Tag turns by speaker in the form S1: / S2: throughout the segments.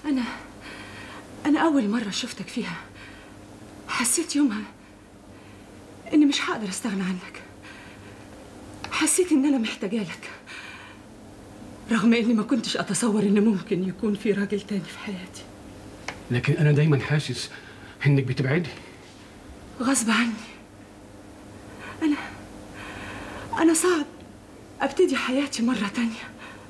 S1: أنا أنا أول مرة شفتك فيها حسيت يومها إني مش هقدر أستغنى عنك حسيت إن أنا محتاجة لك رغم إني ما كنتش أتصور إن ممكن يكون في راجل تاني في حياتي
S2: لكن انا دايما حاسس انك بتبعدي
S1: غصب عني أنا أنا صعب أبتدي حياتي مرة تانية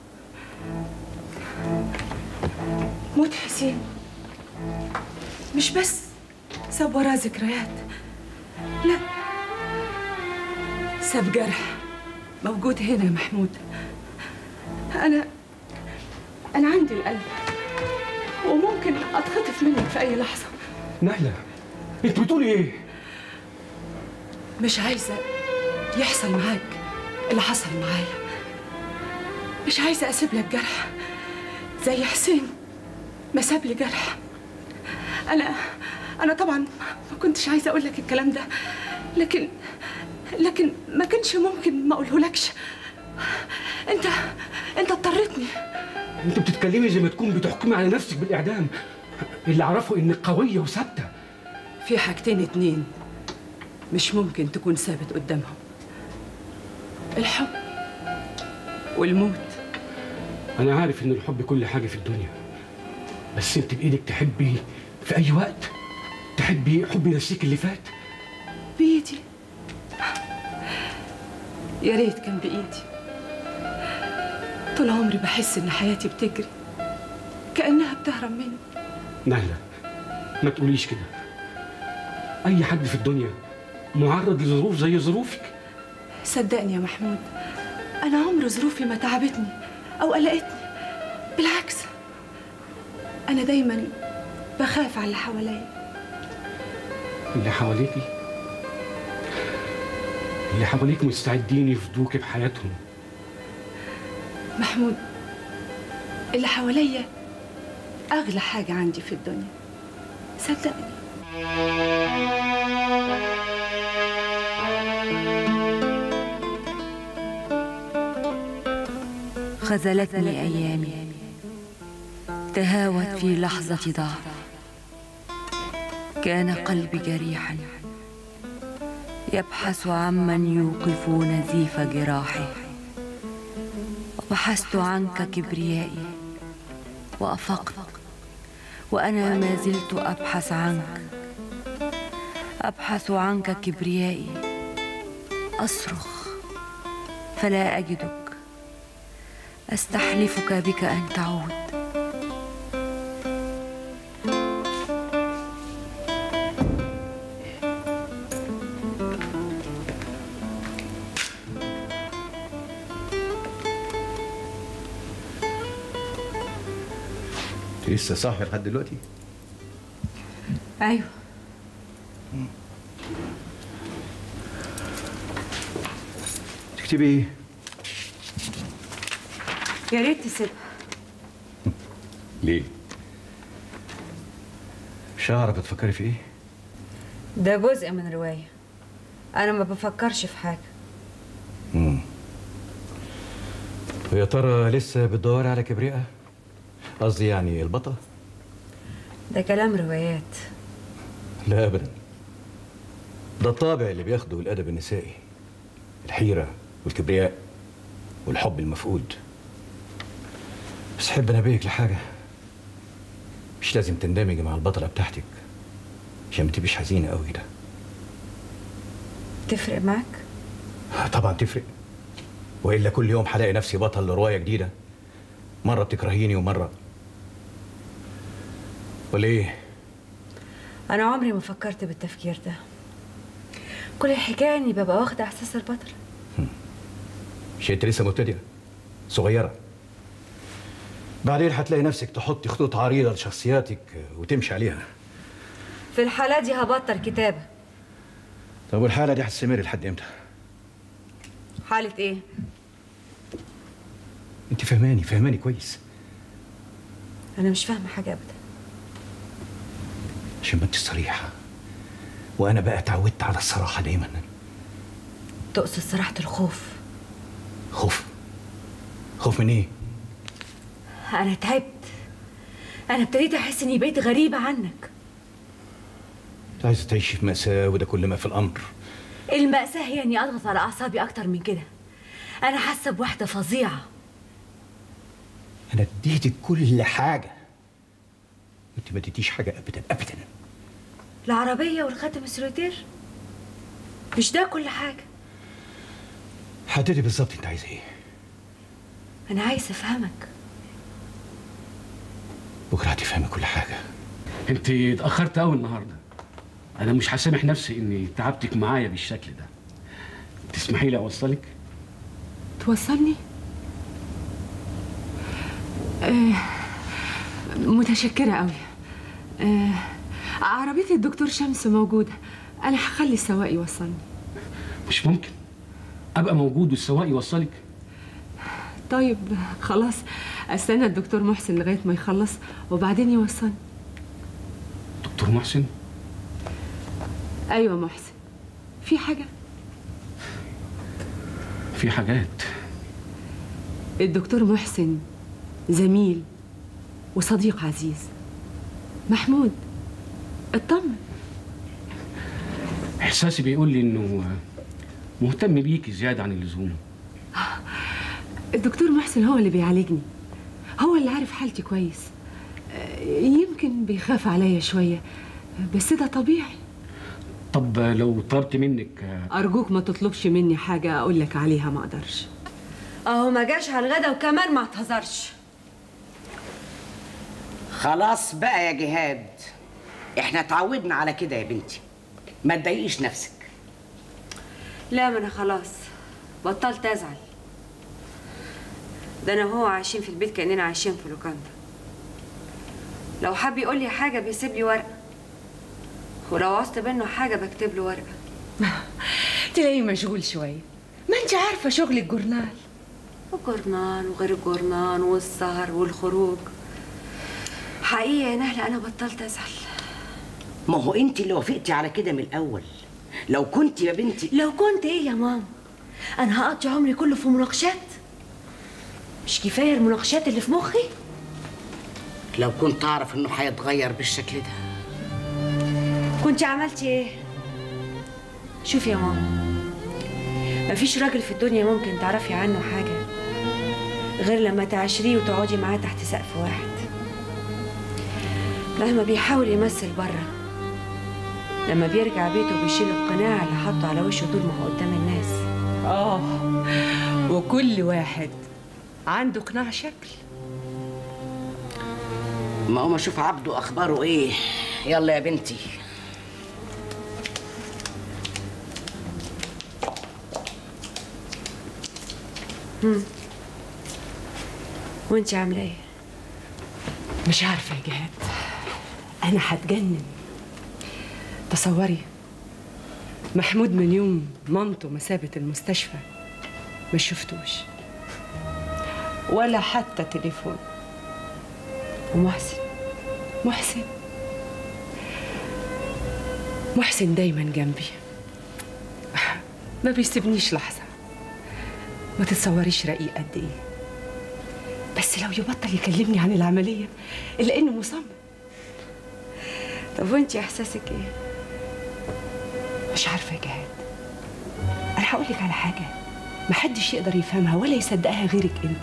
S1: موت حسين مش بس ساب وراه ذكريات لا ساب جرح موجود هنا يا محمود أنا أنا عندي القلب وممكن أتخطف منك في أي لحظة
S2: نهله انت بتقولي ايه
S1: مش عايزة يحصل معاك اللي حصل معايا مش عايزة أسيب لك جرح زي حسين ما ساب لي جرح أنا أنا طبعا ما كنتش عايزة أقول لك الكلام ده لكن لكن ما كانش ممكن ما أقوله لكش أنت أنت اضطرتني
S2: انت بتتكلمي زي ما تكون بتحكمي على نفسك بالاعدام اللي اعرفه انك قويه وثابته
S1: في حاجتين اتنين مش ممكن تكون ثابت قدامهم الحب والموت
S2: انا عارف ان الحب كل حاجه في الدنيا بس انت بايدك تحبي في اي وقت تحبي حب ينسيك اللي فات
S1: بإيدي يا ريت كان بإيدي طول عمري بحس إن حياتي بتجري كأنها بتهرب مني
S2: نهله ما تقوليش كده اي حد في الدنيا معرض لظروف زي ظروفك
S1: صدقني يا محمود أنا عمر ظروفي ما تعبتني أو قلقتني بالعكس أنا دايما بخاف على اللي حواليا
S2: اللي حواليكي اللي حواليك مستعدين يفدوك بحياتهم
S1: محمود اللي حواليا أغلى حاجة عندي في الدنيا صدقني
S3: خذلتني أيامي تهاوت في لحظة ضعف كان قلبي جريحا يبحث عمن يوقف نزيف جراحه وبحثت عنك كبريائي وأفقت وأنا ما زلت أبحث عنك أبحث عنك كبريائي أصرخ فلا أجدك أستحلفك بك أن تعود
S4: انت لسه صاحي لحد دلوقتي؟
S3: أيوه
S4: تكتبي ايه؟
S3: يا ريت تسيبها
S4: ليه؟ مش هعرف بتفكري في ايه؟
S3: ده جزء من رواية أنا ما بفكرش في حاجة
S4: امم ويا ترى لسه بتدوري على كبرياء؟ قصدي يعني البطل؟
S3: ده كلام روايات
S4: لا ابدا ده الطابع اللي بياخده الادب النسائي الحيره والكبرياء والحب المفقود بس حب انبهك لحاجه مش لازم تندمجي مع البطله بتاعتك عشان ما تبقيش حزينه قوي ده
S3: تفرق معك؟
S4: طبعا تفرق والا كل يوم هلاقي نفسي بطل لروايه جديده مره بتكرهيني ومره ولا ايه
S3: أنا عمري ما فكرت بالتفكير ده كل الحكاية إني ببقى واخدة إحساس البطل
S4: مش انت لسه مبتدئه صغيره بعدين هتلاقي نفسك تحطي خطوط عريضه لشخصياتك وتمشي عليها
S3: في الحالة دي هبطل كتابة
S4: طب والحاله دي هتستمر لحد امتى
S3: حالة إيه؟
S4: انت فهماني فهماني كويس
S3: أنا مش فاهمة حاجة أبدا
S4: عشان ما انت صريحه وانا بقى اتعودت على الصراحه دايما
S3: تقصد صراحة الخوف
S4: خوف خوف من ايه
S3: أنا تعبت انا ابتديت احس اني بقيت غريبه عنك
S4: انت عايزه تعيشي في مأساة وده كل ما في الأمر
S3: المأساة هي اني اضغط على اعصابي اكتر من كده انا حاسه بوحده فظيعه
S4: أنا اديتك كل حاجة أنت ما اديتيش حاجة أبدا أبدا
S3: العربيه والخاتم السوليتير مش ده كل حاجه
S4: حددي بالظبط أنت عايزة إيه
S3: انا عايزه افهمك
S4: بكرة هتفهمي كل حاجة
S2: انت اتاخرت قوي النهارده انا مش هسامح نفسي اني تعبتك معايا بالشكل ده تسمحي لي اوصلك
S1: توصلني آه متشكرة قوي آه عربية الدكتور شمس موجودة أنا هخلي السواق يوصلني
S2: مش ممكن ابقى موجود والسواق يوصلك
S1: طيب خلاص استنى الدكتور محسن لغاية ما يخلص وبعدين يوصلني
S2: دكتور محسن
S1: أيوة محسن في حاجة
S2: في حاجات
S1: الدكتور محسن زميل وصديق عزيز محمود اطمن
S2: احساسي بيقول لي انه مهتم بيكي زياده عن اللزوم
S1: الدكتور محسن هو اللي بيعالجني هو اللي عارف حالتي كويس آه، يمكن بيخاف عليا شوية بس ده طبيعي
S2: طب لو طلبت منك
S1: أرجوك ما تطلبش مني حاجة أقول لك عليها ما أقدرش
S3: اهو ما جاش على الغدا وكمان ما اعتذرش
S5: خلاص بقى يا جهاد احنا اتعودنا على كده يا بنتي ما تضايقيش نفسك
S3: لا ما انا خلاص بطلت ازعل ده انا وهو عايشين في البيت كاننا عايشين في لوكاندا لو حب يقول لي حاجه بيسيب لي ورقه ولو عوزت منه حاجه بكتب له ورقه
S1: تلاقيه مشغول شوية ما أنت عارفة شغل الجورنال
S3: الجورنان وغير الجورنان والسهر والخروج حقيقة يا نهلة أنا بطلت أزعل
S5: ما هو انت اللي وافقتي على كده من الاول لو كنت يا بنتي
S3: لو كنت إيه يا ماما أنا هقضي عمري كله في مناقشات مش كفاية المناقشات اللي في مخي
S5: لو كنت اعرف انه هيتغير بالشكل ده
S3: كنت عملتي إيه شوفي يا ماما مفيش راجل في الدنيا ممكن تعرفي عنه حاجة غير لما تعاشريه وتقعدي معاه تحت سقف واحد مهما بيحاول يمثل بره لما بيرجع بيته بيشيل القناع اللي حطه على وشه طول ما هو قدام الناس
S1: آه وكل واحد عنده قناع شكل
S5: ما هو اشوف عبده اخباره ايه يلا يا بنتي
S3: وانت عامله ايه
S1: مش عارفة يا جهاد أنا هتجنن تصوري محمود من يوم مامته ما سابت المستشفى ما شفتوش ولا حتى تليفون
S3: ومحسن
S1: محسن محسن دايما جنبي ما بيسيبنيش لحظة ما تتصوريش رقيق قد ايه بس لو يبطل يكلمني عن العملية إلا إنه مصمم
S3: طب وانت احساسك ايه
S1: مش عارفة يا جهاد أنا هقول لك على حاجة محدش يقدر يفهمها ولا يصدقها غيرك أنت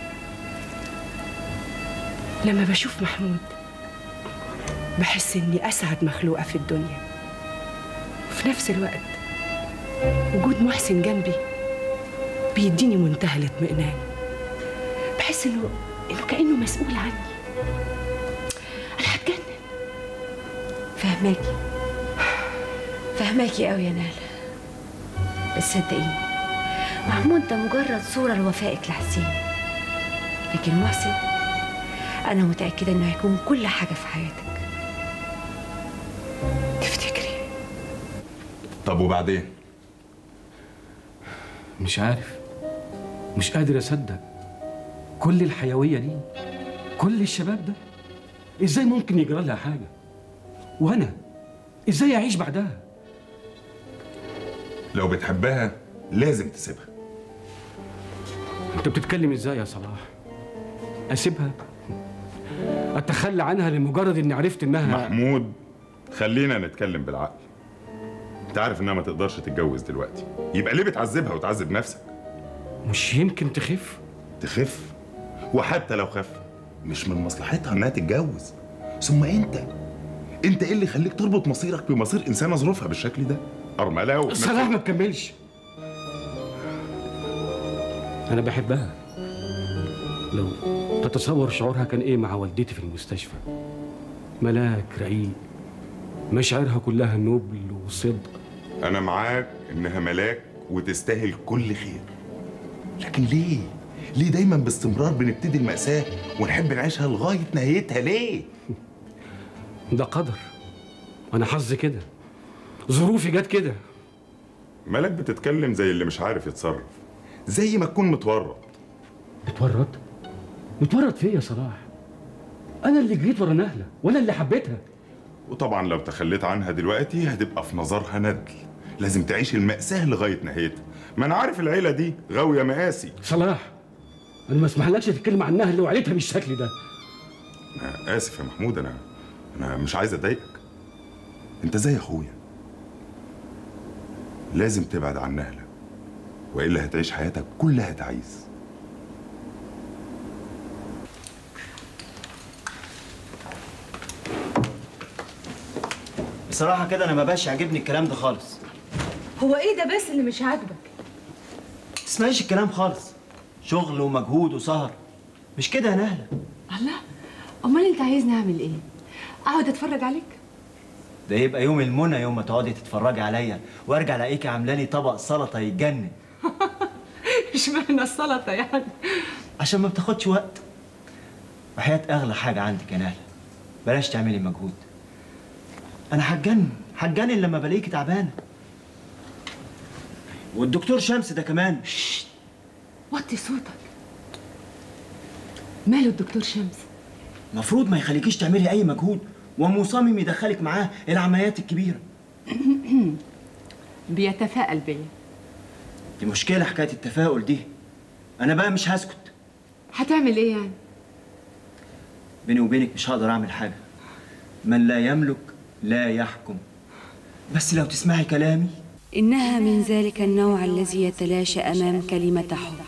S1: لما بشوف محمود بحس إني أسعد مخلوقة في الدنيا وفي نفس الوقت وجود محسن جنبي بيديني منتهى الاطمئنان بحس إنه إنه كأنه مسؤول عني أنا هتجنن
S3: فهماكي فهماكي قوي يا نالا بس صدقيني محمود ده مجرد صورة لوفائك لحسين لكن محسن أنا متأكدة إنه هيكون كل حاجة في حياتك
S1: تفتكري
S6: طب وبعدين
S2: مش عارف مش قادر اصدق كل الحيويه دي كل الشباب ده ازاي ممكن يجرى لها حاجه وانا ازاي اعيش بعدها
S6: لو بتحبها لازم تسيبها
S2: انت بتتكلم ازاي يا صلاح اسيبها اتخلى عنها لمجرد اني عرفت انها
S6: محمود خلينا نتكلم بالعقل انت عارف انها ما تقدرش تتجوز دلوقتي يبقى ليه بتعذبها وتعذب نفسك
S2: مش يمكن تخف
S6: تخف وحتى لو خف مش من مصلحتها انها تتجوز ثم انت انت ايه اللي يخليك تربط مصيرك بمصير انسانه ظروفها بالشكل ده ارمله وفي نفس
S2: صلاح ما تكملش انا بحبها لو تتصور شعورها كان ايه مع والدتي في المستشفى ملاك رقيق مشاعرها كلها نبل وصدق
S6: انا معاك انها ملاك وتستاهل كل خير لكن ليه ليه دايما باستمرار بنبتدي المأساة ونحب نعيشها لغاية نهايتها ليه
S2: ده قدر انا حظي كده ظروفي جت كده
S6: ملاك بتتكلم زي اللي مش عارف يتصرف زي ما تكون متورط
S2: متورط متورط في ايه يا صلاح انا اللي جريت ورا نهله وانا اللي حبيتها
S6: وطبعا لو تخليت عنها دلوقتي هتبقى في نظرها ندل لازم تعيش المأساة لغاية نهايتها ما انا عارف العيلة دي غاوية مقاسي
S2: صلاح انا ما اسمحلكش تتكلم عن نهله وعيلتها بالشكل ده
S6: انا اسف يا محمود انا انا مش عايز اضايقك انت زي اخويا لازم تبعد عن نهله والا هتعيش حياتك كلها تعيس
S7: بصراحة كده أنا ما بقاش يعجبني الكلام ده خالص
S1: هو ايه ده بس اللي مش عاجبك
S7: تسمعيش الكلام خالص شغل ومجهود وسهر مش كده يا نهلة
S1: الله امال انت عايزني اعمل ايه اقعد اتفرج عليك
S7: ده يبقى يوم المنى يوم ما تقعدي تتفرجي عليا وارجع الاقيكي عامله لي طبق سلطة يتجنن
S1: اشمعنى السلطه يعني
S7: عشان ما بتاخدش وقت وحياة أغلى حاجة عندك يا نهلة بلاش تعملي مجهود أنا هتجنن هتجنن لما بلاقيكي تعبانة والدكتور شمس ده كمان
S1: وطي صوتك ماله الدكتور شمس
S7: المفروض ما يخليكيش تعملي أي مجهود ومصمم يدخلك معاه العمليات الكبيرة
S1: بيتفائل بيا
S7: دي مشكلة حكاية التفاؤل دي أنا بقى مش هسكت
S1: هتعمل ايه يعني
S7: بيني وبينك مش هقدر أعمل حاجة من لا يملك لا يحكم بس لو تسمعي كلامي
S3: إنها من ذلك النوع الذي يتلاشى أمام كلمة حب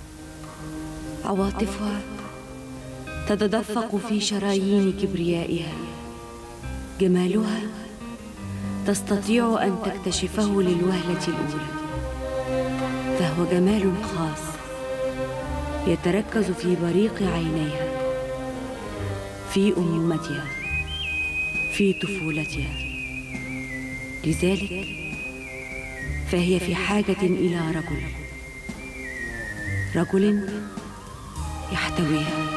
S3: عواطفها تتدفق في شرايين كبريائها جمالها تستطيع أن تكتشفه للوهلة الأولى فهو جمال خاص يتركز في بريق عينيها في أمومتها في طفولتها لذلك فهي في حاجة إلى رجل رجل يحتويها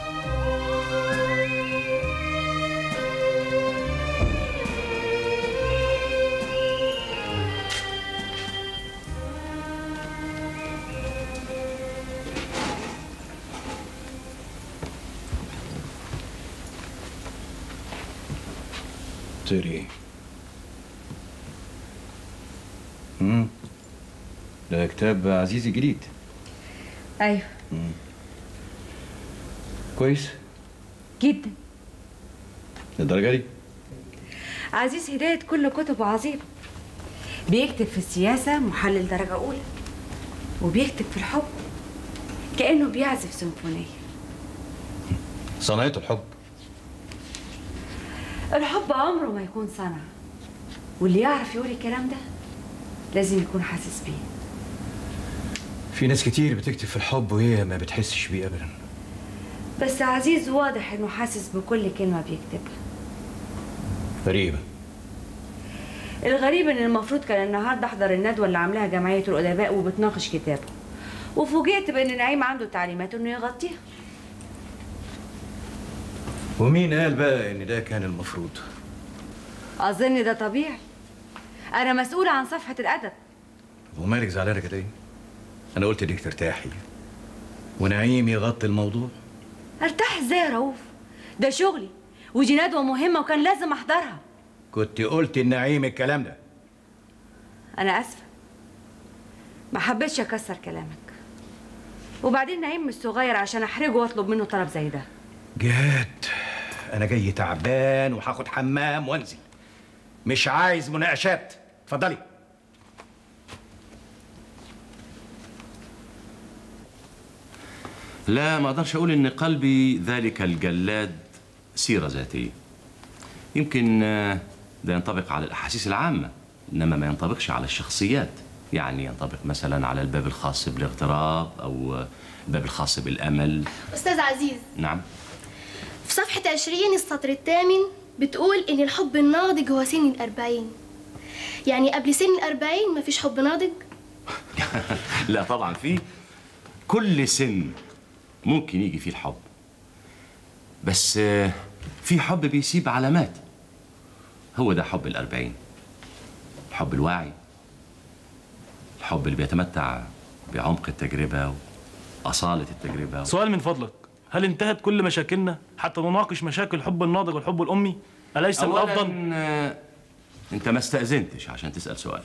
S4: تقري ايه؟ امم ده كتاب عزيزي جديد
S3: أيوه
S4: كويس
S3: جدا
S4: للدرجه دي
S3: عزيز هداية كل كتبه عظيمة بيكتب في السياسة محلل درجة أولى وبيكتب في الحب كأنه بيعزف سيمفونية
S4: صناعة الحب
S3: الحب عمره ما يكون صنع واللي يعرف يقول الكلام ده لازم يكون حاسس بيه
S4: في ناس كتير بتكتب في الحب وهي ما بتحسش بيه ابدا
S3: بس عزيز واضح انه حاسس بكل كلمة بيكتبها
S4: غريبه
S3: الغريب ان المفروض كان النهارده احضر الندوة اللي عاملاها جمعية الأدباء وبتناقش كتابه وفوجئت بان نعيم عنده تعليمات انه يغطيها
S4: ومين قال بقى ان ده كان المفروض
S3: اظن ده طبيعي انا مسؤولة عن صفحة الأدب
S4: ومالك زعلانه كده ايه انا قلت ليك ترتاحي ونعيم يغطي الموضوع
S3: ارتاح ازاي يا رؤوف ده شغلي ودي ندوة مهمة وكان لازم احضرها
S4: كنت قلت لنعيم الكلام ده
S3: انا اسفة ما حبيتش اكسر كلامك وبعدين نعيم مش صغير عشان احرجه واطلب منه طلب زي ده
S4: جهاد انا جاي تعبان وهاخد حمام وانزل مش عايز مناقشات اتفضلي
S8: لا ما اقدرش اقول ان قلبي ذلك الجلاد سيره ذاتيه يمكن آه، ده ينطبق على الاحاسيس العامه انما ما ينطبقش على الشخصيات يعني ينطبق مثلا على الباب الخاص بالاغتراب او آه، الباب الخاص بالامل
S9: أستاذ عزيز
S8: نعم
S9: في صفحة 20 السطر الثامن بتقول إن الحب الناضج هو سن الأربعين يعني قبل سن الأربعين مفيش حب ناضج
S8: لا طبعا في كل سن ممكن يجي فيه الحب بس آه، في حب بيسيب علامات هو ده حب الأربعين الحب الواعي الحب اللي بيتمتع بعمق التجربة وأصالة التجربة
S10: سؤال من فضلك هل انتهت كل مشاكلنا حتى نناقش مشاكل الحب الناضج والحب الأمي أليس الأفضل
S8: أولاً آه، أنت ما استأذنتش عشان تسأل سؤالك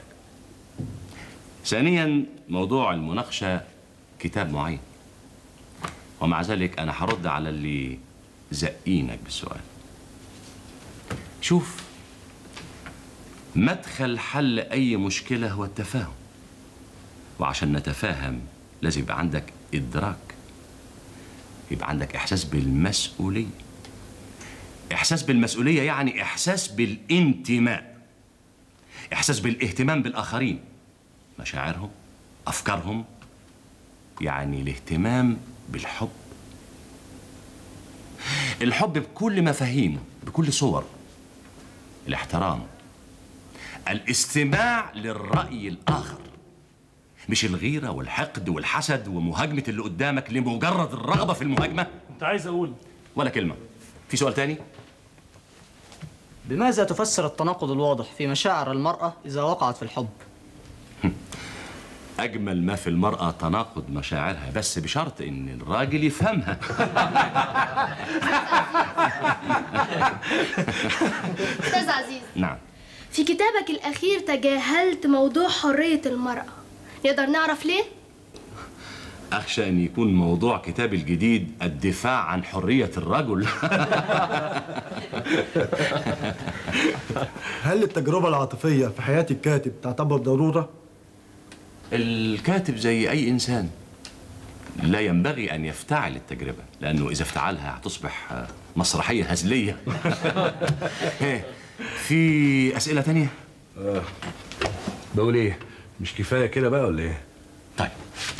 S8: ثانيا موضوع المناقشة كتاب معين ومع ذلك أنا هرد على اللي زقينك بالسؤال شوف مدخل حل أي مشكلة هو التفاهم وعشان نتفاهم لازم يبقى عندك إدراك يبقى عندك إحساس بالمسؤولية إحساس بالمسؤولية يعني إحساس بالانتماء إحساس بالاهتمام بالآخرين مشاعرهم أفكارهم يعني الاهتمام بالحب الحب بكل مفاهيمه بكل صوره الاحترام الاستماع للرأي الآخر مش الغيرة والحقد والحسد ومهاجمة اللي قدامك لمجرد الرغبة في المهاجمة
S10: أنت عايز أقول
S8: ولا كلمة في سؤال تاني؟
S11: بماذا تفسر التناقض الواضح في مشاعر المرأة إذا وقعت في الحب؟
S8: أجمل ما في المرأة تناقض مشاعرها بس بشرط إن الراجل يفهمها
S9: أستاذ عزيز
S8: نعم
S9: في كتابك الأخير تجاهلت موضوع حرية المرأة نقدر نعرف ليه؟
S8: أخشى أن يكون موضوع كتابي الجديد الدفاع عن حرية الرجل
S7: هل التجربة العاطفية في حياة الكاتب تعتبر ضرورة؟
S8: الكاتب زي أي إنسان لا ينبغي أن يفتعل التجربة لأنه إذا افتعلها هتصبح آه، مسرحية هزلية إيه، في أسئلة تانية؟
S2: بقول ايه مش كفايه كده بقى ولا ايه
S8: طيب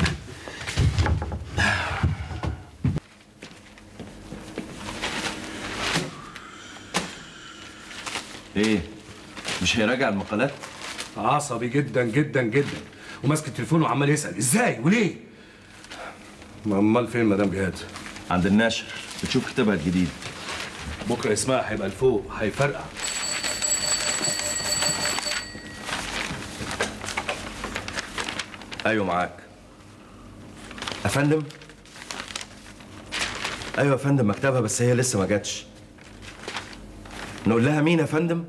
S12: ايه مش هيراجع المقالات
S2: عصبي جدا جدا جدا وماسك التليفون وعمال يسال ازاي وليه ما امال فين مدام جهاد
S12: عند الناشر بتشوف كتابها الجديد
S2: بكره اسمها هيبقى لفوق هيفرقع
S12: ايوه معاك يا فندم ايوه يا فندم مكتبها بس هي لسه ما جاتش نقول لها مين يا فندم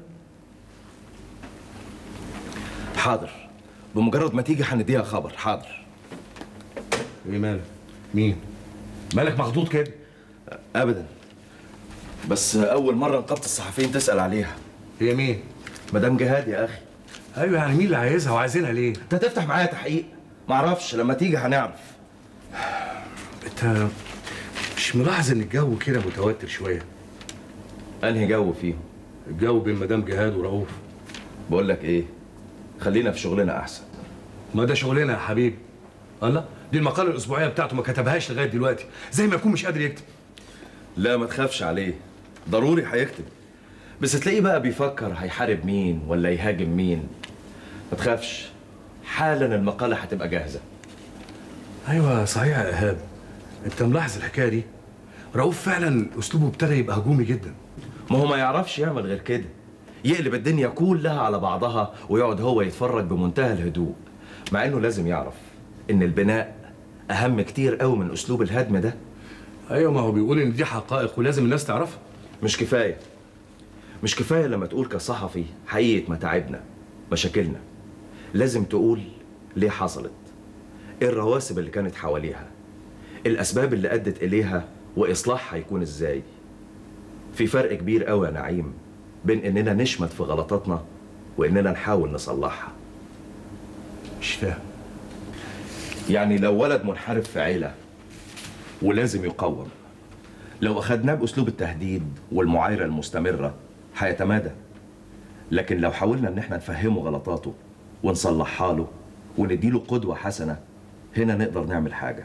S12: حاضر بمجرد ما تيجي هنديها خبر حاضر
S2: ايه مالك مين مالك مخضوض كده
S12: ابدا بس اول مره نقابه الصحفيين تسال عليها
S2: هي مين
S12: مدام جهاد يا اخي
S2: ايوه يعني مين اللي عايزها وعايزينها ليه
S12: انت هتفتح معايا تحقيق معرفش لما تيجي هنعرف
S2: انت مش ملاحظ ان الجو كده متوتر شويه
S12: انهي جو فيهم
S2: الجو بين مدام جهاد ورؤوف
S12: بقول لك ايه خلينا في شغلنا احسن
S2: ما ده شغلنا يا حبيبي الله دي المقاله الاسبوعيه بتاعته ما كتبهاش لغايه دلوقتي زي ما يكون مش قادر يكتب
S12: لا ما تخافش عليه ضروري هيكتب بس تلاقيه بقى بيفكر هيحارب مين ولا يهاجم مين ما تخافش حالا المقالة هتبقى جاهزة
S2: ايوه صحيح يا ايهاب انت ملاحظ الحكايه دي رؤوف فعلا اسلوبه ابتدى يبقى هجومي جدا
S12: ما هو ما يعرفش يعمل غير كده يقلب الدنيا كلها على بعضها ويقعد هو يتفرج بمنتهى الهدوء مع انه لازم يعرف ان البناء اهم كتير قوي من اسلوب الهدم ده
S2: ايوه ما هو بيقول ان دي حقائق ولازم الناس تعرفها
S12: مش كفايه مش كفايه لما تقول كصحفي حقيقه متاعبنا مشاكلنا لازم تقول ليه حصلت ايه الرواسب اللي كانت حواليها الاسباب اللي ادت اليها واصلاحها هيكون ازاي في فرق كبير قوي يا نعيم بين اننا نشمت في غلطاتنا واننا نحاول نصلحها
S4: مش فاهم
S12: يعني لو ولد منحرف في عيلة ولازم يقوم لو أخدناه بأسلوب التهديد والمعايرة المستمرة هيتمادى لكن لو حاولنا إن احنا نفهمه غلطاته ونصلحها له ونديله قدوة حسنة هنا نقدر نعمل حاجة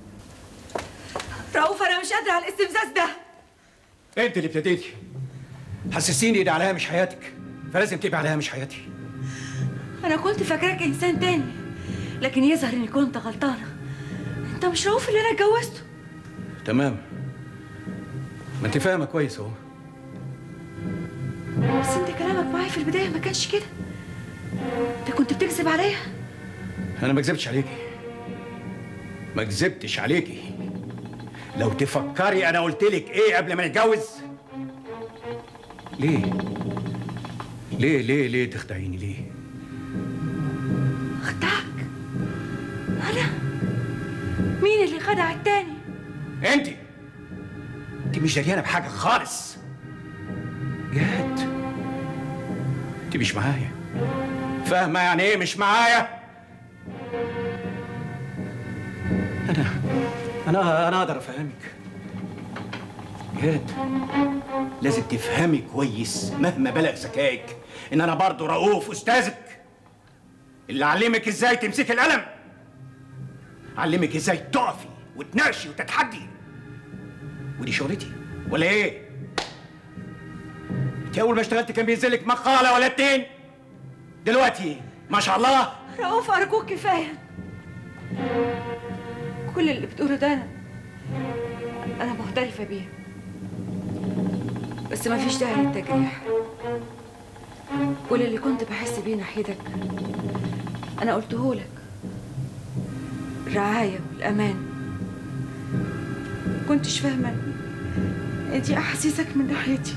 S3: رؤوف انا مش قادره على الاستفزاز ده
S4: انت اللي ابتديتي حسسيني ان عليها مش حياتك فلازم تبقى عليها مش حياتي
S3: انا كنت فاكراك انسان تاني لكن يظهر اني كنت غلطانه انت مش رؤوف اللي انا اتجوزته
S4: تمام ما انت فاهمه كويس اهو
S3: بس انت كلامك معايا في البدايه ما كانش كده انت كنت بتكذب عليا
S4: انا ما كذبتش عليكي ما كذبتش عليكي لو تفكري انا قلت لك ايه قبل ما نتجوز ليه ليه ليه ليه تخدعيني ليه
S3: خدعك انا مين اللي خدع التاني
S4: انت انت مش دريانه بحاجه خالص جهاد انت مش معايا فاهمه يعني ايه مش معايا انا انا انا اقدر افهمك جهاد لازم تفهمي كويس مهما بلغ ذكائك ان انا برضه رؤوف استاذك اللي علمك ازاي تمسكي القلم علمك ازاي تقفي وتناقشي وتتحدي ودي شغلتي ولا ايه؟ انت اول ما اشتغلت كان بينزل لك مقاله ولا اتنين دلوقتي ما شاء الله
S3: رؤوف ارجوك كفايه كل اللي بتقوله ده انا انا معترفه بيه بس ما فيش داعي للتجريح كل اللي كنت بحس بيه ناحيتك انا قلته لك الرعايه والامان كنتش فاهمه إن دي احاسيسك من ناحيتي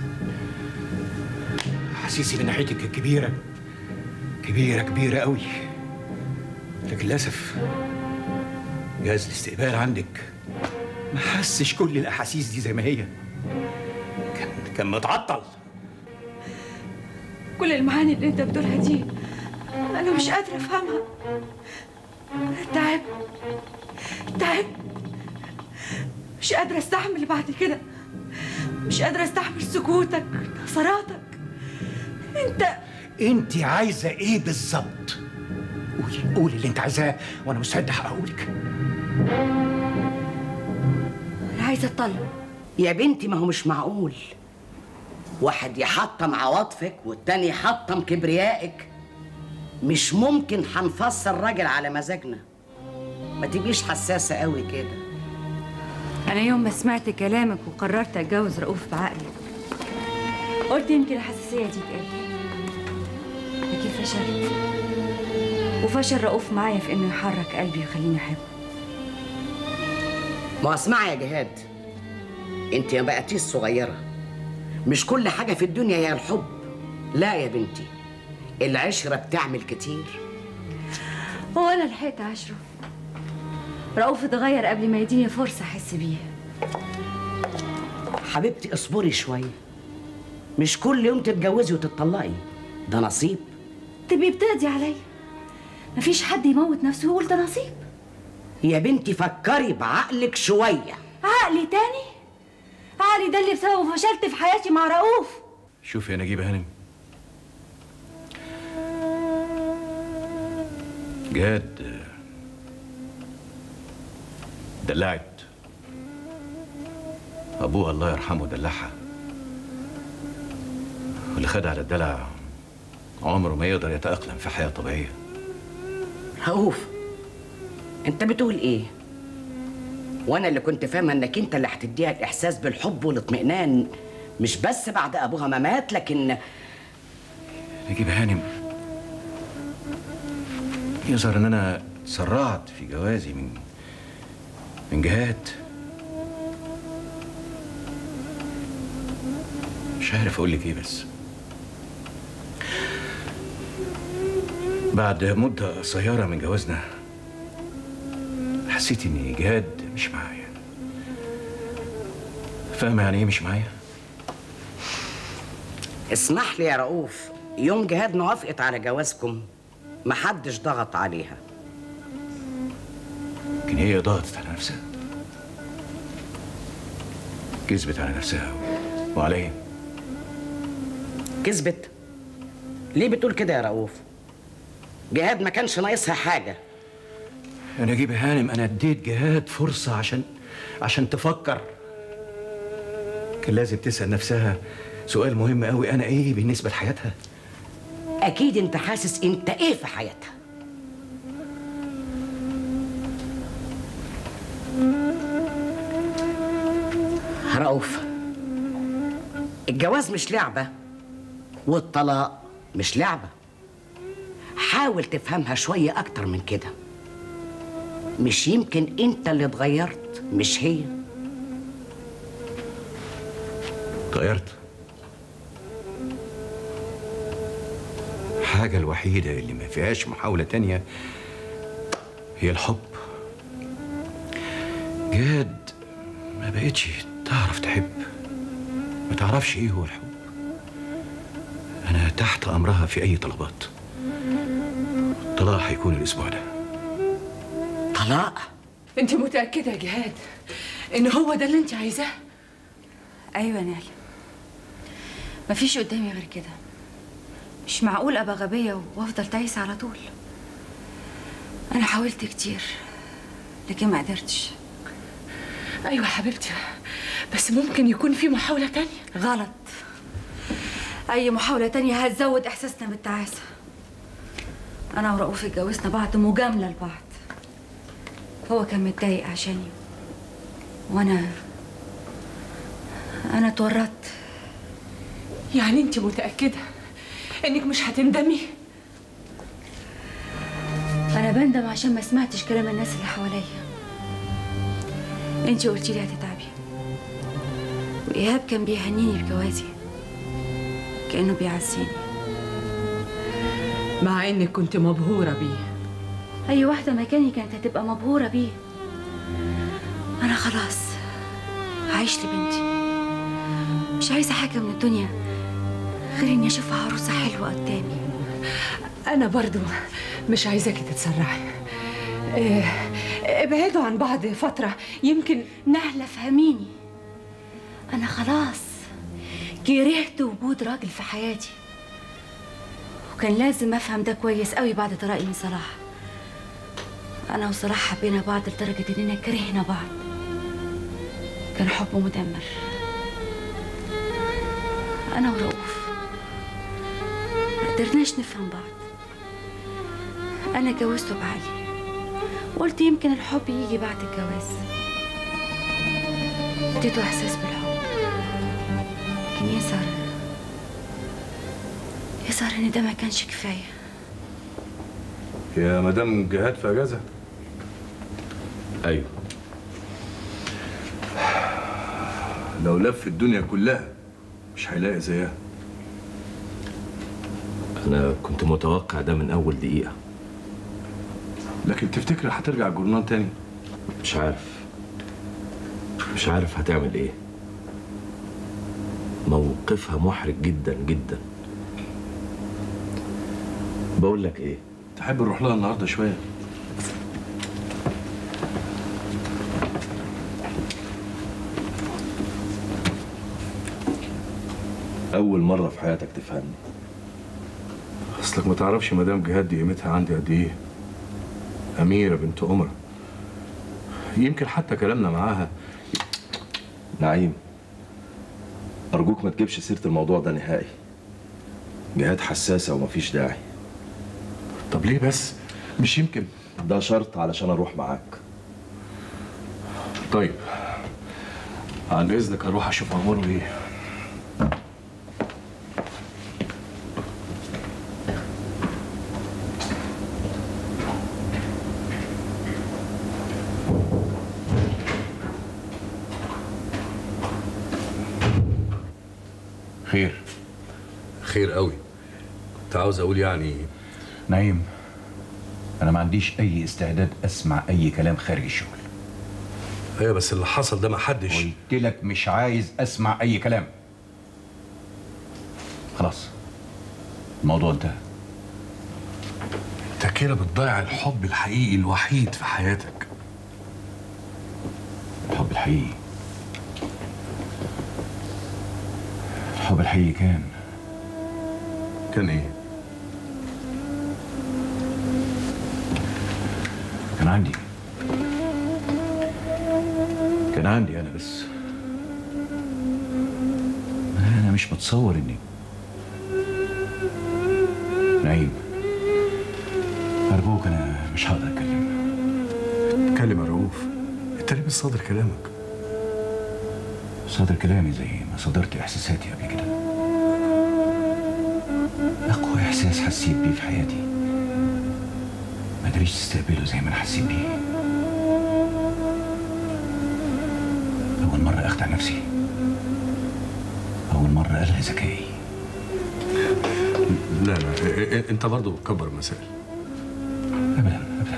S4: احاسيسي من ناحيتك كبيره كبيره كبيره قوي لكن للاسف جهاز الاستقبال عندك ما حسش كل الاحاسيس دي زي ما هي كان كان متعطل
S3: كل المعاني اللي انت بتقولها دي انا مش قادره افهمها انا تعبت تعبت مش قادره استحمل بعد كده مش قادره استحمل سكوتك نظراتك انت
S4: انت عايزه ايه بالظبط قولي قولي اللي انت عايزاه وانا مستعد احققهولك
S3: انا عايزه اتطلق
S5: يا بنتي ما هو مش معقول واحد يحطم عواطفك والتاني يحطم كبريائك مش ممكن هنفسر راجل على مزاجنا ما تبقيش حساسة قوي كده
S3: انا يوم ما سمعت كلامك وقررت اتجوز رؤوف بعقلي قلت يمكن الحساسيه دي تقل لكن فشلت وفشل رؤوف معايا في انه يحرك قلبي ويخليني احبه
S5: ما اسمعي يا جهاد انت ما بقتيش صغيرة مش كل حاجة في الدنيا هي الحب لا يا بنتي العشرة بتعمل كتير
S3: هو انا لحقت عشره رؤوف اتغير قبل ما يديني فرصه احس بيه
S5: حبيبتي اصبري شوية مش كل يوم تتجوزي وتتطلقي ده نصيب
S3: تبقي بتقضي عليا مفيش حد يموت نفسه ويقول ده نصيب
S5: يا بنتي فكري بعقلك شوية
S3: عقلي تاني عقلي ده اللي بسببه فشلت في حياتي مع رؤوف
S4: شوفي يا نجيبة هانم جهاد دلعت أبوها الله يرحمه دلعها واللي خد على الدلع عمره ما يقدر يتأقلم في حياة طبيعية
S5: رؤوف انت بتقول ايه وانا اللي كنت فاهمه انك انت اللي هتديها الاحساس بالحب والاطمئنان مش بس بعد ابوها ما مات لكن
S4: نجيب هانم يظهر ان انا تسرعت في جوازي من من جهات مش عارف اقول لك ايه بس بعد مدة قصيرة من جوازنا حسيت اني جهاد مش معايا فاهمة يعني ايه مش معايا؟
S5: اسمح لي يا رؤوف يوم جهاد ما وافقت على جوازكم محدش ضغط عليها
S4: لكن هي ضغطت على نفسها كذبت على نفسها وعلى ايه؟
S5: كذبت ليه بتقول كده يا رؤوف جهاد ما كانش ناقصها حاجه
S4: انا اجيب هانم انا اديت جهاد فرصه عشان عشان تفكر كان لازم تسال نفسها سؤال مهم قوي انا ايه بالنسبه لحياتها
S5: اكيد انت حاسس انت ايه في حياتها رؤوف الجواز مش لعبه والطلاق مش لعبه حاول تفهمها شويه اكتر من كده مش يمكن انت اللي اتغيرت مش هي
S4: اتغيرت الحاجة الوحيدة اللي ما فيهاش محاولة تانية هي الحب جاد ما بقتش تعرف تحب ما تعرفش ايه هو الحب انا تحت امرها في اي طلبات الطلاق هيكون الاسبوع ده
S5: طلاق
S1: انت متاكده يا جهاد ان هو ده اللي انت عايزاه
S3: ايوه نال مفيش قدامي غير كده مش معقول ابقى غبيه وافضل تعيسه على طول انا حاولت كتير لكن ما قدرتش
S1: ايوه حبيبتي بس ممكن يكون في محاوله تانية
S3: غلط اي محاوله تانية هتزود احساسنا بالتعاسه انا ورؤوف اتجوزنا بعض مجامله لبعض هو كان متضايق عشاني وانا انا اتورطت
S1: يعني انت متاكده انك مش هتندمي
S3: انا بندم عشان ما سمعتش كلام الناس اللي حواليا انتي قلتي لي هتتعبي وايهاب كان بيهنيني بجوازي كانه بيعزيني
S1: مع انك كنت مبهوره بيه
S3: اي واحده مكاني كانت هتبقى مبهوره بيه انا خلاص هعيش لبنتي مش عايزه حاجه من الدنيا غير اني اشوفها عروسه حلوه قدامي
S1: انا برضو مش عايزاكي تتسرعي آه، ابعدوا عن بعض فتره يمكن
S3: نهله فهميني انا خلاص كرهت وجود راجل في حياتي وكان لازم افهم ده كويس قوي بعد طلاقي من صلاح انا وصلاح حبينا بعض لدرجه اننا كرهنا بعض كان حب مدمر انا ورؤوف ما قدرناش نفهم بعض انا جوزته بعقلي وقلت يمكن الحب يجي بعد الجواز اديته احساس بالحب لكن يظهر يظهر ان ده ما كانش كفايه
S13: يا مدام جهاد في اجازه
S8: ايوه
S13: لو لف الدنيا كلها مش هيلاقي زيها
S8: انا كنت متوقع ده من اول دقيقه
S13: لكن تفتكر هترجع الجورنال تاني
S8: مش عارف مش عارف هتعمل ايه موقفها محرج جدا جدا بقول لك ايه
S13: تحب نروح لها النهارده شويه
S12: أول مرة في حياتك تفهمني
S13: اصلك ما تعرفش مدام جهاد دي قيمتها عندي قد ايه اميره بنت عمر يمكن حتى كلامنا معاها
S12: نعيم أرجوك ما تجيبش سيرة الموضوع ده نهائي جهاد حساسة ومفيش داعي
S13: طب ليه بس مش يمكن
S12: ده شرط علشان أروح معاك
S13: طيب عن اذنك اروح اشوف اخباره ايه
S4: خير
S13: خير قوي كنت عاوز اقول يعني
S4: نعيم انا ما عنديش اي استعداد اسمع اي كلام خارج الشغل
S13: ايوه بس اللي حصل ده ما حدش
S4: قلت لك مش عايز اسمع اي كلام خلاص خلاص الموضوع انتهى
S13: انت كده بتضيع الحب الحقيقي الوحيد في حياتك
S4: الحب الحقيقي الحب الحقيقي كان
S13: كان ايه؟
S4: كان عندي كان عندي انا بس انا مش متصور اني نعيم ارجوك انا مش هقدر اتكلم
S13: اتكلم يا رؤوف انت ليه بتصادر كلامك؟
S4: صادر كلامي زي ما صدرت احساساتي قبل كده اقوى احساس حسيت بيه في حياتي ما قدريش تستقبله زي ما انا حسيت بيه اول مره اخدع نفسي اول مره الغي ذكائي
S13: لا لا إيه- إيه- انت برضه بتكبر المسائل
S4: ابدا ابدا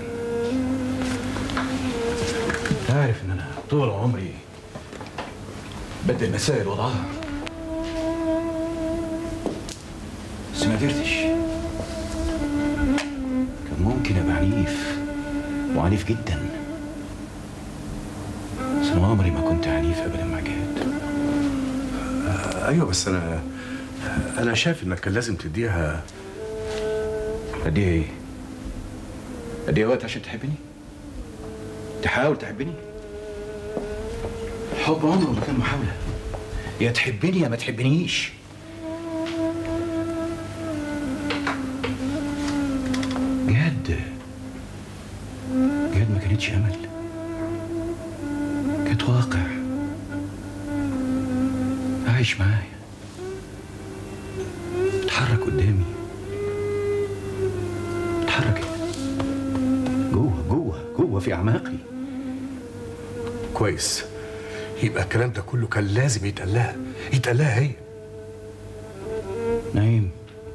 S4: انت عارف ان انا طول عمري بدي المسائل وضعها بس ما قدرتش كان ممكن ابقى عنيف وعنيف جدا بس انا عمري ما كنت عنيف ابدا مع جهاد
S13: آه، ايوه بس انا انا شايف انك كان لازم تديها
S4: قد ايه قد ايه وقت عشان تحبني تحاول تحبني الحب عمره ما كان محاولة يا تحبني يا ما تحبنيش جهاد جهاد ما كانتش امل كانت واقع عايش معايا اتحرك قدامي اتحرك جوه جوه جوه في اعماقي
S13: كويس يبقى الكلام ده كله كان لازم يتقال لها يتقال لها هي
S4: نعيم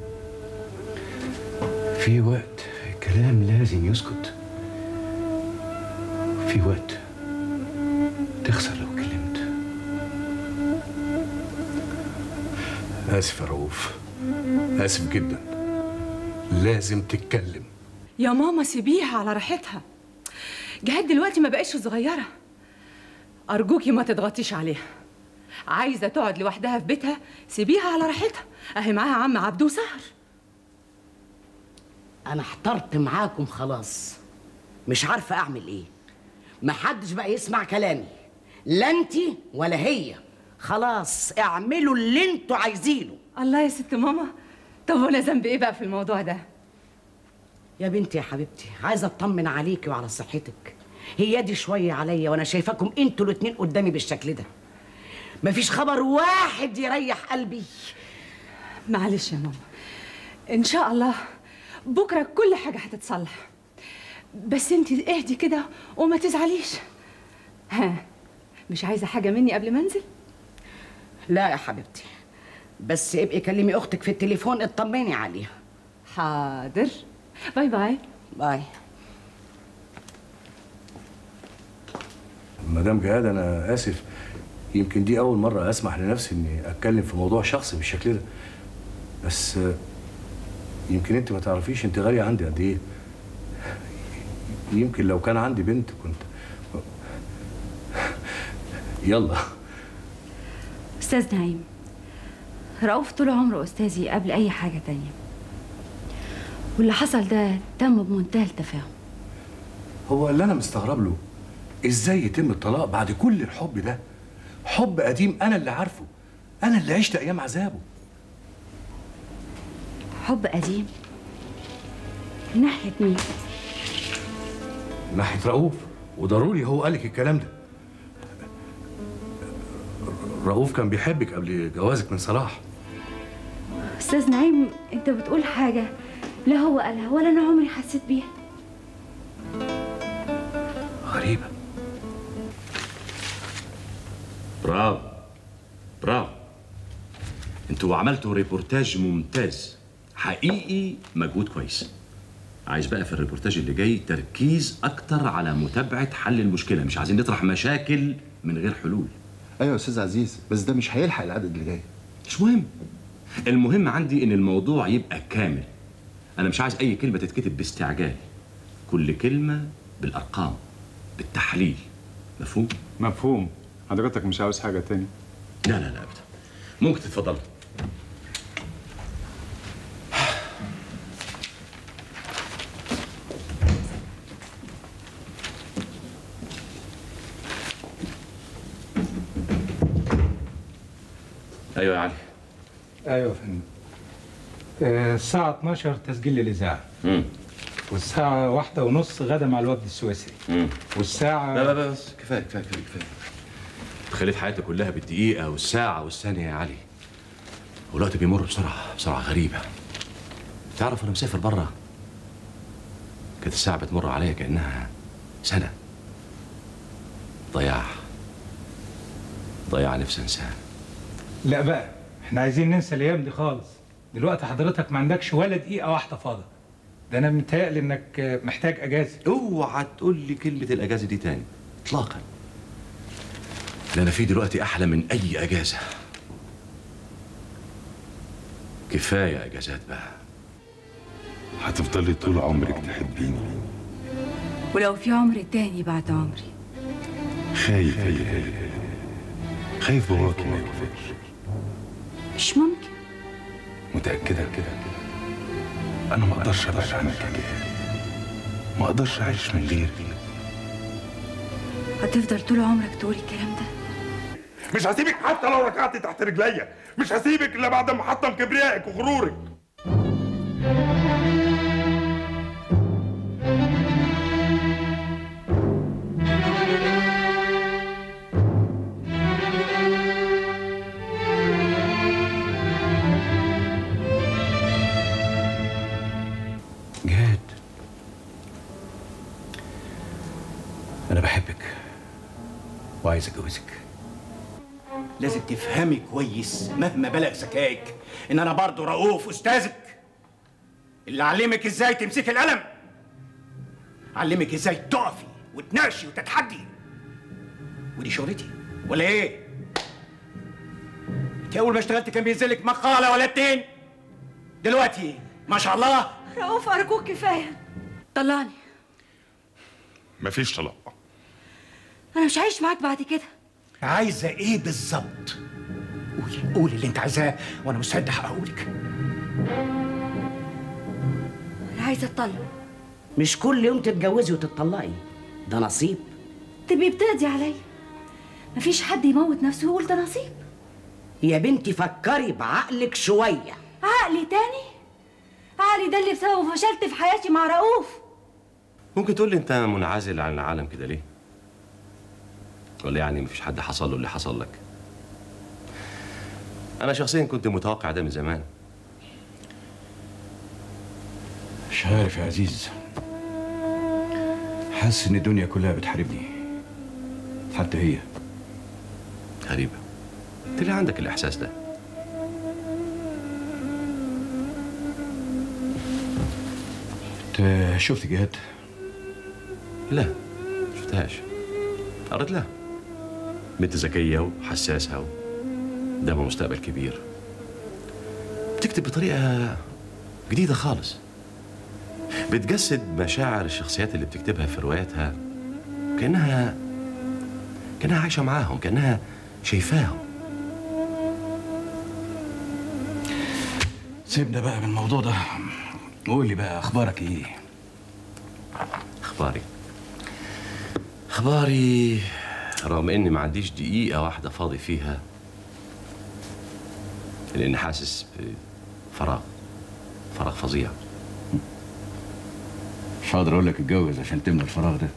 S4: في وقت الكلام لازم يسكت في وقت تخسر لو اتكلمت
S13: اسف يا رؤوف اسف جدا لازم تتكلم
S1: يا ماما سيبيها على راحتها جهاد دلوقتي ما بقتش صغيرة أرجوكي ما تضغطيش عليها عايزة تقعد لوحدها في بيتها سيبيها على راحتها أهي معاها عم عبدو سهر
S5: انا احترت معاكم خلاص مش عارفه اعمل ايه محدش بقى يسمع كلامي لا انت ولا هي خلاص اعملوا اللي انتوا عايزينه
S1: الله يا ست ماما طب وانا ذنبي ايه بقى في الموضوع ده
S5: يا بنتي يا حبيبتي عايزه اطمن عليكي وعلى صحتك هي دي شويه عليا وانا شايفاكم انتوا الاتنين قدامي بالشكل ده مفيش خبر واحد يريح قلبي
S1: معلش يا ماما ان شاء الله بكره كل حاجه هتتصلح بس انت اهدي كده وما تزعليش ها مش عايزه حاجه مني قبل ما انزل
S5: لا يا حبيبتي بس ابقي كلمي اختك في التليفون اطمني عليها
S1: حاضر باي باي
S5: باي
S13: مدام جهاد انا اسف يمكن دي اول مره اسمح لنفسي اني اتكلم في موضوع شخصي بالشكل ده بس آه، يمكن انت ما تعرفيش انت غاليه عندي قد ايه يمكن لو كان عندي بنت كنت يلا
S3: أستاذ نعيم رؤوف طول عمره أستاذي قبل أي حاجة تانية واللي حصل ده تم بمنتهى التفاهم
S13: هو اللي انا مستغرب له ازاي يتم الطلاق بعد كل الحب ده حب قديم انا اللي عارفه انا اللي عشت ايام عذابه
S3: حب قديم من ناحية مين؟
S13: من ناحيه رؤوف وضروري هو قالك الكلام ده رؤوف كان بيحبك قبل جوازك من صلاح
S3: أستاذ نعيم أنت بتقول حاجة لا هو قالها ولا أنا عمري حسيت بيها
S13: غريبه
S8: برافو برافو انتوا عملتوا ريبورتاج ممتاز حقيقي مجهود كويس عايز بقى في الريبورتاج اللي جاي تركيز اكتر على متابعه حل المشكله مش عايزين نطرح مشاكل من غير حلول
S14: ايوه يا استاذ عزيز بس ده مش هيلحق العدد اللي جاي
S8: مش مهم المهم عندي ان الموضوع يبقى كامل انا مش عايز اي كلمه تتكتب باستعجال كل كلمه بالارقام بالتحليل مفهوم
S14: مفهوم حضرتك مش عاوز حاجة تاني
S8: لا لا لا ابدا ممكن تتفضل ايوه يا علي
S15: ايوه يا فندم آه، الساعة 12 تسجيل للإذاعة
S8: مم.
S15: والساعة واحدة ونص غدا مع الوفد السويسري
S8: مم.
S15: والساعة
S8: لا لا لا بس كفايه كفايه كفايه كفايه خليت حياتي كلها بالدقيقة والساعة والثانية يا علي والوقت بيمر بسرعة بسرعة غريبة تعرف وأنا مسافر بره كانت الساعة بتمر عليا كأنها سنة ضياع ضياع نفسي انساه
S15: لا بقى احنا عايزين ننسى الأيام دي خالص دلوقتي حضرتك ما عندكش ولا دقيقة واحدة فاضية ده أنا متهيألي إنك آه، محتاج أجازة
S8: اوعى تقول لي كلمة الأجازة دي تاني إطلاقا اللي أنا فيه دلوقتي أحلى من أي أجازة كفاية أجازات بقى
S6: هتفضلي طول عمرك تحبيني
S16: ولو في عمر تاني بعد عمري
S6: خايف يا جهاد خايف باباكي ما يوافقش
S16: مش ممكن
S6: متأكدة كده أنا ما أقدرش أبعد عنك يا جهاد ما أقدرش أعيش من غيرك
S16: هتفضل طول عمرك تقول الكلام ده
S6: مش هسيبك حتى لو ركعت تحت رجليا مش هسيبك إلا بعد ما حطم كبريائك وغرورك
S4: جهاد أنا بحبك وعايز أتجوزك
S17: لازم تفهمي كويس مهما بلغ ذكائك ان انا برضه رؤوف استاذك اللي علمك ازاي تمسكي القلم علمك ازاي تقفي وتناقشي وتتحدي ودي شغلتي ولا ايه انت اول ما اشتغلت كان بينزل لك مقاله ولا اتنين دلوقتي ما شاء الله
S3: رؤوف أرجوك كفاية طلعني
S6: مفيش طلاق
S3: أنا مش عايش معاك بعد كده
S17: عايزه ايه بالظبط قولي قولي اللي انت عايزاه وانا مستعد احققهولك
S3: أنا عايزة أتطلق
S5: مش كل يوم تتجوزي وتتطلقي ده نصيب
S3: تبقي بتقضي عليا مفيش حد يموت نفسه ويقول ده نصيب
S5: يا بنتي فكري بعقلك شويه
S3: عقلي تاني عقلي ده اللي بسببه فشلت في حياتي مع رؤوف
S8: ممكن تقول لي أنت منعزل عن العالم كده ليه؟ ولا يعني مفيش حد حصل له اللي حصل لك؟ أنا شخصيا كنت متوقع ده من زمان
S4: مش عارف يا عزيز حاسس إن الدنيا كلها بتحاربني حتى هي
S8: غريبة أنت ليه عندك الإحساس ده؟
S4: أنت شفت جهاد؟
S8: لا شفتهاش قريت لها بنت ذكية وحساسة قدامها مستقبل كبير بتكتب بطريقة جديدة خالص بتجسد مشاعر الشخصيات اللي بتكتبها في رواياتها كأنها كأنها عايشة معاهم كأنها شايفاهم
S4: سيبنا بقى من الموضوع ده قول لي بقى أخبارك إيه؟
S8: أخباري أخباري رغم إني ما عنديش دقيقة واحدة فاضي فيها لأني حاسس بفراغ فراغ فظيع
S4: مش هقدر أقول لك اتجوز عشان تملى الفراغ ده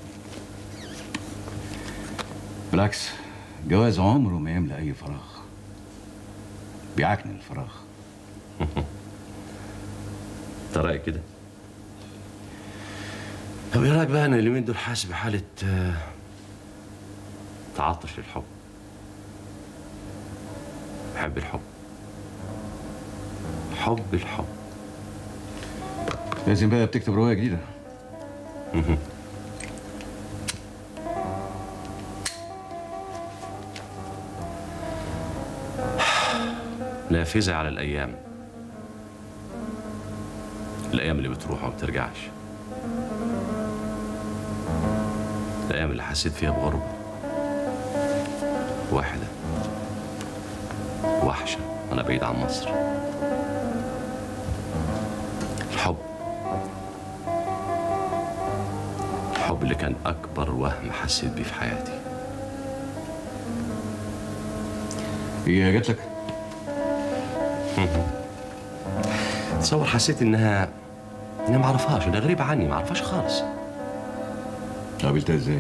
S4: بالعكس الجواز عمره ما يملى أي فراغ بيعكنن الفراغ
S8: أنت رأيك كده؟ طب إيه رأيك بقى أنا اليومين دول حاسس بحالة آه، تعطش للحب بحب الحب حب الحب
S4: لازم بقى بتكتب رواية جديدة
S8: نافذة على الأيام الأيام اللي بتروح وما بترجعش الأيام اللي حسيت فيها بغربة واحدة وحشة وأنا بعيد عن مصر الحب الحب اللي كان أكبر وهم حسيت بيه في حياتي
S4: هي جات لك
S8: تصور حسيت انها انها ما اعرفهاش انها غريبه عني ما اعرفهاش خالص
S4: قابلتها ازاي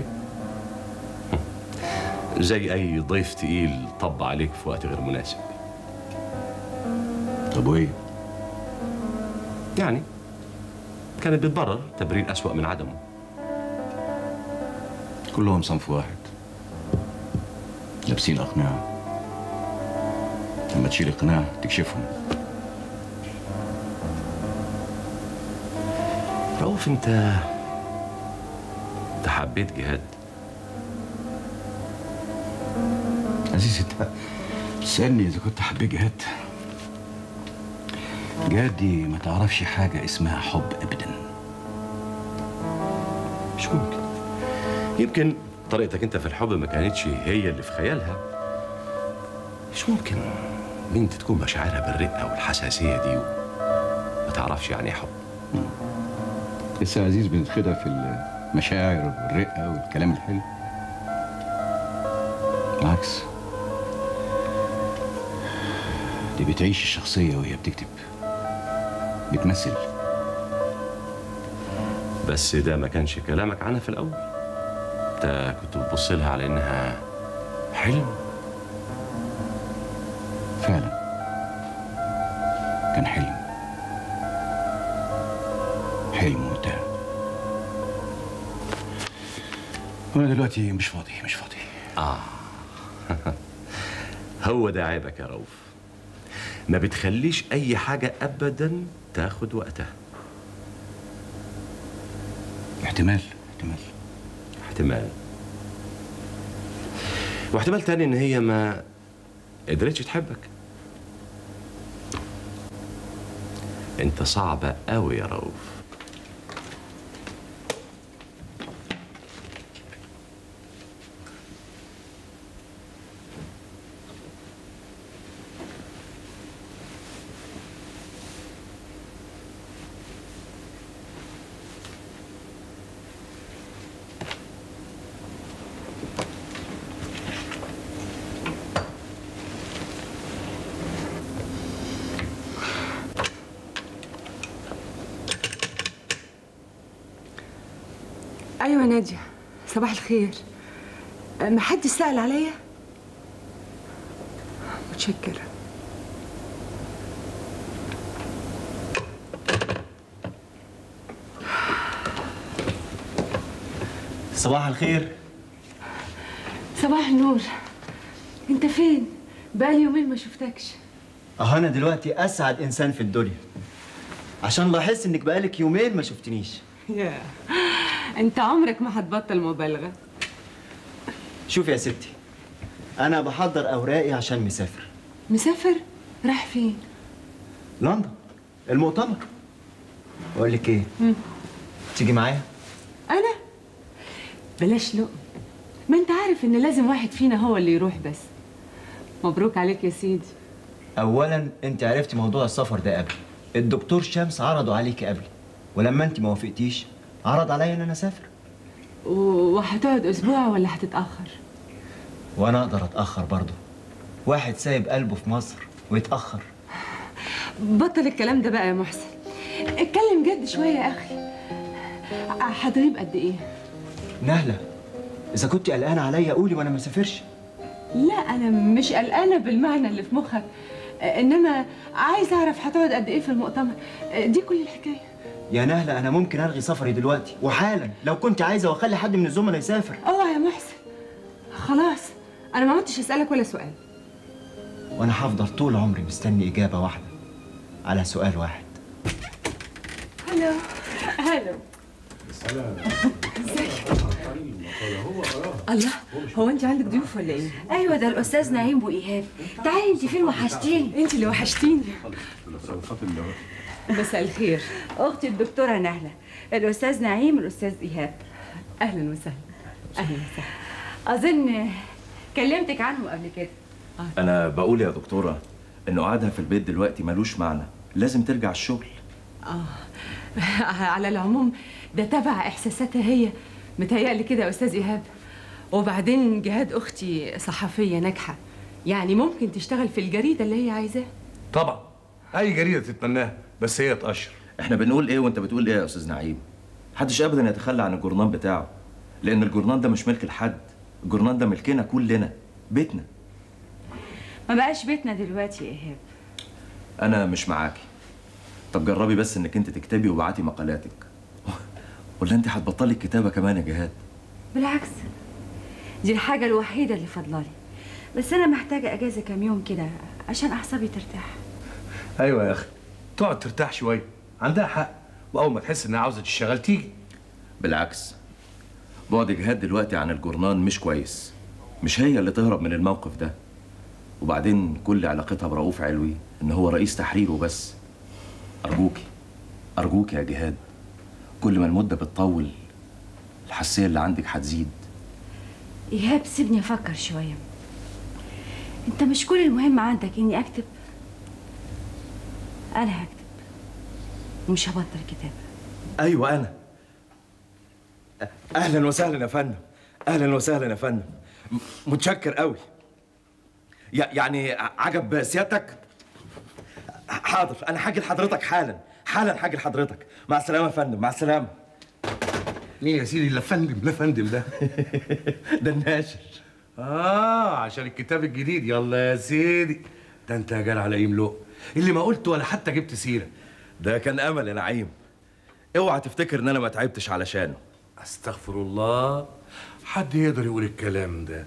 S8: زي اي ضيف تقيل طب عليك في وقت غير مناسب
S4: طب وايه
S8: يعني كانت بتبرر تبرير اسوا من عدمه
S4: كلهم صنف واحد لابسين اقنعه لما تشيل القناع تكشفهم
S8: رؤوف انت انت حبيت جهاد
S4: عزيزي انت تسألني إذا كنت حبيت جهاد جهاد دي ما تعرفش حاجة اسمها حب أبدا
S8: مش ممكن يمكن طريقتك انت في الحب ما كانتش هي اللي في خيالها مش ممكن بنت تكون مشاعرها بالرقه والحساسيه دي وما تعرفش يعني ايه حب
S4: لسه عزيز بنتخدع في المشاعر والرقة والكلام الحلو بالعكس دي بتعيش الشخصية وهي بتكتب بتمثل
S8: بس ده ما كانش كلامك عنها في الاول انت كنت بتبص لها على انها حلم
S4: فعلا كان حلم حلم وانتهى وانا دلوقتي مش فاضي مش فاضي
S8: اه هو ده عيبك يا رؤوف ما بتخليش اي حاجه ابدا تاخد وقتها
S4: احتمال احتمال
S8: احتمال واحتمال تاني ان هي ما قدرتش تحبك انت صعبة قوي يا رؤوف
S1: ايوه ناديه صباح الخير ما حد سأل عليا متشكرة
S7: صباح الخير
S1: صباح النور انت فين بقالي يومين ما شفتكش
S7: اهو انا دلوقتي اسعد انسان في الدنيا عشان لاحظت انك بقالك يومين ما شفتنيش
S1: يا انت عمرك ما هتبطل مبالغة
S7: شوفي يا ستي انا بحضر اوراقي عشان مسافر
S1: مسافر رايح فين
S7: لندن المؤتمر اقول لك ايه
S1: مم.
S7: تيجي معايا
S1: انا بلاش لقم ما انت عارف ان لازم واحد فينا هو اللي يروح بس مبروك عليك يا سيدي
S7: اولا انت عرفتي موضوع السفر ده قبل الدكتور شمس عرضه عليكي قبل ولما انت ما وافقتيش عرض عليا ان انا اسافر
S1: و- وهتقعد اسبوع ولا هتتاخر
S7: وانا اقدر اتاخر برضه واحد سايب قلبه في مصر ويتاخر
S1: بطل الكلام ده بقى يا محسن اتكلم جد شويه يا اخي هتغيب قد ايه
S7: نهله اذا كنت قلقانه عليا قولي وانا ما اسافرش
S1: لا انا مش قلقانه بالمعنى اللي في مخك انما عايز اعرف هتقعد قد ايه في المؤتمر دي كل الحكايه
S7: يا نهله انا ممكن الغي سفري دلوقتي وحالا لو كنت عايزه واخلي حد من الزملاء يسافر
S1: اوعى يا محسن خلاص انا ما عدتش اسالك ولا سؤال
S7: وانا هفضل طول عمري مستني اجابه واحده على سؤال واحد
S1: هلو هلو
S13: سلام
S1: ازيك
S3: الله هو انت عندك ضيوف ولا ايه؟ ايوه ده الاستاذ نعيم وايهاب تعالي انت فين وحشتيني
S1: انت اللي وحشتيني
S13: خاطر
S3: مساء الخير اختي الدكتوره نهله الاستاذ نعيم الاستاذ ايهاب
S1: اهلا وسهلا
S3: اهلا وسهلا اظن كلمتك عنه قبل كده
S12: انا بقول يا دكتوره انه قعدها في البيت دلوقتي ملوش معنى لازم ترجع الشغل
S1: اه على العموم ده تبع احساساتها هي متهيألي كده يا استاذ ايهاب وبعدين جهاد اختي صحفيه ناجحه يعني ممكن تشتغل في الجريده اللي هي عايزاه
S13: طبعا اي جريده تتمناها بس هي تقشر
S12: احنا بنقول ايه وانت بتقول ايه يا استاذ نعيم محدش ابدا يتخلى عن الجورنان بتاعه لان الجورنان ده مش ملك لحد الجورنان ده ملكنا كلنا بيتنا
S3: ما بقاش بيتنا دلوقتي يا ايهاب
S12: انا مش معاكي طب جربي بس انك انت تكتبي وابعتي مقالاتك ولا انت هتبطلي الكتابه كمان يا جهاد
S3: بالعكس دي الحاجه الوحيده اللي فاضلالي بس انا محتاجه اجازه كام يوم كده عشان اعصابي ترتاح
S13: ايوه يا اخي تقعد ترتاح شويه عندها حق واول ما تحس انها عاوزه تشتغل تيجي
S12: بالعكس بعد جهاد دلوقتي عن الجورنان مش كويس مش هي اللي تهرب من الموقف ده وبعدين كل علاقتها برؤوف علوي ان هو رئيس تحرير وبس ارجوكي ارجوكي يا جهاد كل ما المده بتطول الحساسيه اللي عندك هتزيد
S3: ايهاب سيبني افكر شويه انت مش كل المهم عندك اني اكتب انا هكتب ومش هبطل كتابه
S12: ايوه انا اهلا وسهلا يا فندم اهلا وسهلا يا فندم م- متشكر قوي يع- يعني عجب سيادتك حاضر انا هاجي لحضرتك حالا حالا هاجي لحضرتك مع السلامه يا فندم مع السلامه
S13: مين يا سيدي لا فندم لا فندم ده
S12: ده الناشر
S13: اه عشان الكتاب الجديد يلا يا سيدي ده انت يا جدع على يملق اللي ما قلت ولا حتى جبت سيره
S12: ده كان امل يا نعيم اوعى تفتكر ان انا ما تعبتش علشانه
S13: استغفر الله حد يقدر يقول الكلام ده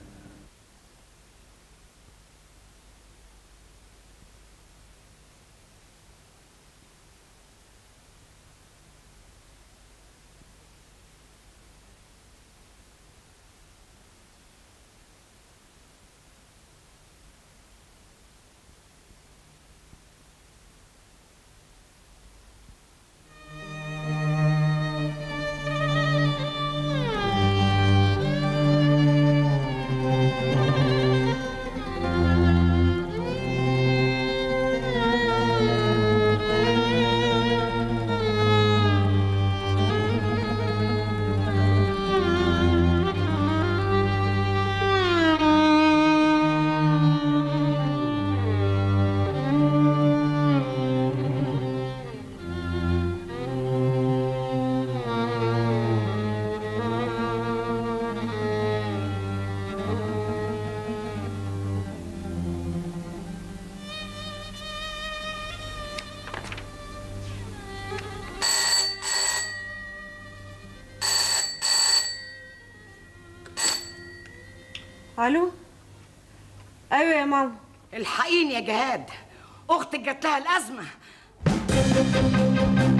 S3: الو ايوه يا ماما
S5: الحقيني يا جهاد اختك جات لها الازمه